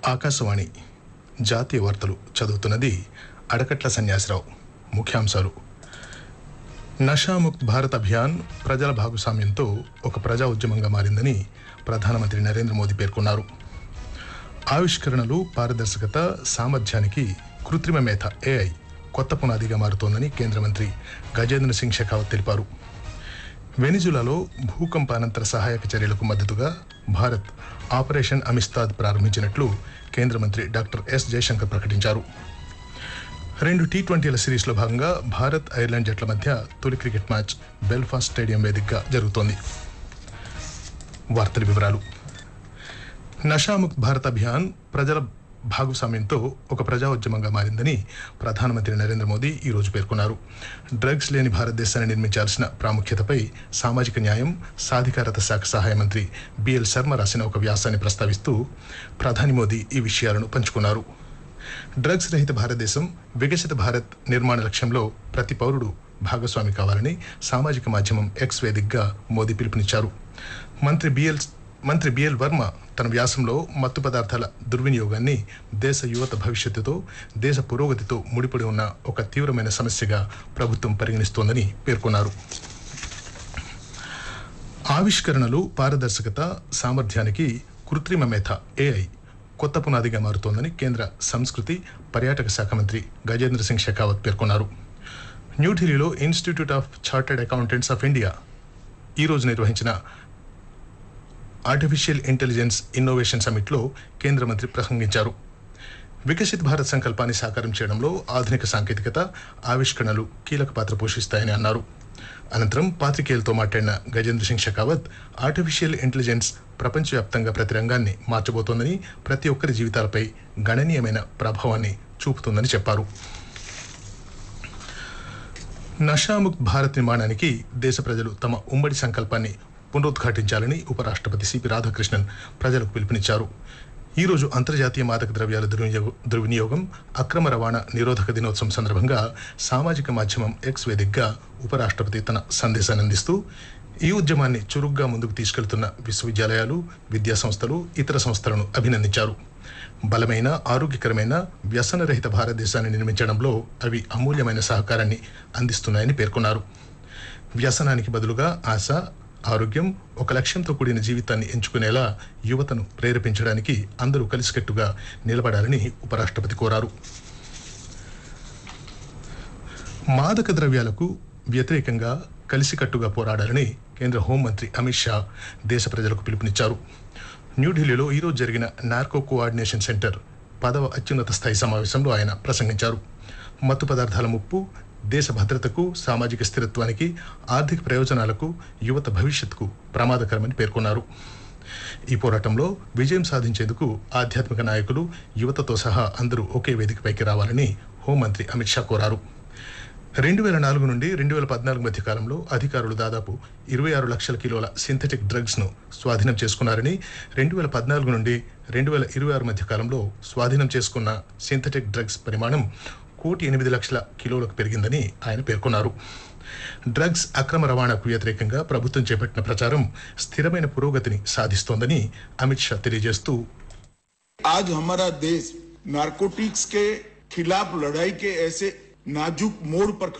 ఆకాశవాణి జాతీయ వార్తలు చదువుతున్నది అడకట్ల సన్యాసిరావు ముఖ్యాంశాలు నషాముక్త్ భారత్ అభియాన్ ప్రజల భాగస్వామ్యంతో ఒక ప్రజా ఉద్యమంగా మారిందని ప్రధానమంత్రి నరేంద్ర మోదీ పేర్కొన్నారు ఆవిష్కరణలు పారదర్శకత సామర్థ్యానికి కృత్రిమ మేధ ఏఐ కొత్త పునాదిగా మారుతోందని కేంద్ర మంత్రి గజేంద్ర సింగ్ షెకావత్ తెలిపారు వెనిజులాలో భూకంపానంతర సహాయక చర్యలకు మద్దతుగా భారత్ ఆపరేషన్ అమిస్తాద్ ప్రారంభించినట్లు కేంద్ర మంత్రి డాక్టర్ ఎస్ జయశంకర్ ప్రకటించారు రెండు టీ ట్వంటీల సిరీస్లో భాగంగా భారత్ ఐర్లాండ్ జట్ల మధ్య తొలి క్రికెట్ మ్యాచ్ బెల్ఫాస్ట్ స్టేడియం వేదికగా జరుగుతోంది వార్తల వివరాలు నషాముక్త్ భారత్ అభియాన్ ప్రజల భాగస్వామ్యంతో ఒక ప్రజా ఉద్యమంగా మారిందని ప్రధానమంత్రి నరేంద్ర మోదీ ఈరోజు పేర్కొన్నారు డ్రగ్స్ లేని భారతదేశాన్ని నిర్మించాల్సిన ప్రాముఖ్యతపై సామాజిక న్యాయం సాధికారత శాఖ సహాయ మంత్రి బిఎల్ శర్మ రాసిన ఒక వ్యాసాన్ని ప్రస్తావిస్తూ ప్రధాని మోదీ ఈ విషయాలను పంచుకున్నారు డ్రగ్స్ రహిత భారతదేశం వికసిత భారత్ నిర్మాణ లక్ష్యంలో ప్రతి పౌరుడు భాగస్వామి కావాలని సామాజిక మాధ్యమం ఎక్స్ వేదికగా మోదీ పిలుపునిచ్చారు మంత్రి బిఎల్ మంత్రి బిఎల్ వర్మ తన వ్యాసంలో మత్తు పదార్థాల దుర్వినియోగాన్ని దేశ యువత భవిష్యత్తుతో దేశ పురోగతితో ముడిపడి ఉన్న ఒక తీవ్రమైన సమస్యగా ప్రభుత్వం పరిగణిస్తోందని పేర్కొన్నారు ఆవిష్కరణలు పారదర్శకత సామర్థ్యానికి కృత్రిమ మేధ ఏఐ కొత్త పునాదిగా మారుతోందని కేంద్ర సంస్కృతి పర్యాటక శాఖ మంత్రి గజేంద్ర సింగ్ షెకావత్ పేర్కొన్నారు న్యూఢిల్లీలో institute of chartered accountants of India ఈరోజు నిర్వహించిన ఆర్టిఫిషియల్ ఇంటెలిజెన్స్ ఇన్నోవేషన్ సమిట్లో కేంద్ర మంత్రి ప్రసంగించారు వికసిత్ భారత్ సంకల్పాన్ని సాకారం చేయడంలో ఆధునిక సాంకేతికత ఆవిష్కరణలు కీలక పాత్ర పోషిస్తాయని అన్నారు అనంతరం పాత్రికేయులతో మాట్లాడిన గజేంద్ర సింగ్ షెకావత్ ఆర్టిఫిషియల్ ఇంటెలిజెన్స్ ప్రపంచవ్యాప్తంగా ప్రతి రంగాన్ని మార్చబోతోందని ప్రతి ఒక్కరి జీవితాలపై గణనీయమైన ప్రభావాన్ని చూపుతుందని చెప్పారు నషాముక్త్ భారత్ నిర్మాణానికి దేశ ప్రజలు తమ ఉమ్మడి సంకల్పాన్ని పునరుద్ఘాటించాలని ఉపరాష్ట్రపతి సిపి రాధాకృష్ణన్ ప్రజలకు పిలుపునిచ్చారు ఈ రోజు అంతర్జాతీయ మాదక ద్రవ్యాల దుర్వినియోగ దుర్వినియోగం అక్రమ రవాణా నిరోధక దినోత్సవం సందర్భంగా సామాజిక మాధ్యమం ఎక్స్ వేదికగా ఉపరాష్ట్రపతి తన సందేశాన్ని అందిస్తూ ఈ ఉద్యమాన్ని చురుగ్గా ముందుకు తీసుకెళ్తున్న విశ్వవిద్యాలయాలు విద్యా సంస్థలు ఇతర సంస్థలను అభినందించారు బలమైన ఆరోగ్యకరమైన వ్యసనరహిత భారతదేశాన్ని నిర్మించడంలో అవి అమూల్యమైన సహకారాన్ని అందిస్తున్నాయని పేర్కొన్నారు వ్యసనానికి బదులుగా ఆశ ఆరోగ్యం ఒక లక్ష్యంతో కూడిన జీవితాన్ని ఎంచుకునేలా యువతను ప్రేరేపించడానికి అందరూ కలిసికట్టుగా నిలబడాలని ఉపరాష్ట్రపతి కోరారు మాదక ద్రవ్యాలకు వ్యతిరేకంగా కలిసికట్టుగా పోరాడాలని కేంద్ర హోంమంత్రి అమిత్ షా దేశ ప్రజలకు పిలుపునిచ్చారు న్యూఢిల్లీలో ఈరోజు జరిగిన నార్కో కోఆర్డినేషన్ సెంటర్ పదవ అత్యున్నత స్థాయి సమావేశంలో ఆయన ప్రసంగించారు మత్తు పదార్థాల ముప్పు దేశ భద్రతకు సామాజిక స్థిరత్వానికి ఆర్థిక ప్రయోజనాలకు యువత భవిష్యత్తుకు ప్రమాదకరమని పేర్కొన్నారు ఈ పోరాటంలో విజయం సాధించేందుకు ఆధ్యాత్మిక నాయకులు యువతతో సహా అందరూ ఒకే వేదికపైకి రావాలని హోంమంత్రి అమిత్ షా కోరారు రెండు వేల నాలుగు నుండి రెండు వేల పద్నాలుగు మధ్య కాలంలో అధికారులు దాదాపు ఇరవై ఆరు లక్షల కిలోల సింథటిక్ డ్రగ్స్ ను స్వాధీనం చేసుకున్నారని రెండు వేల పద్నాలుగు నుండి రెండు వేల ఇరవై ఆరు మధ్య కాలంలో స్వాధీనం చేసుకున్న సింథటిక్ డ్రగ్స్ పరిమాణం కోటి ఎనిమిది లక్షల కిలోలకు పెరిగిందని ఆయన పేర్కొన్నారు డ్రగ్స్ అక్రమ రవాణాకు వ్యతిరేకంగా ప్రభుత్వం చేపట్టిన ప్రచారం స్థిరమైన పురోగతిని సాధిస్తోందని అమిత్ షా తెలియజేస్తూ आज हमारा देश नारकोटिक्स के खिलाफ लड़ाई के ऐसे नाजुक मोड़ पर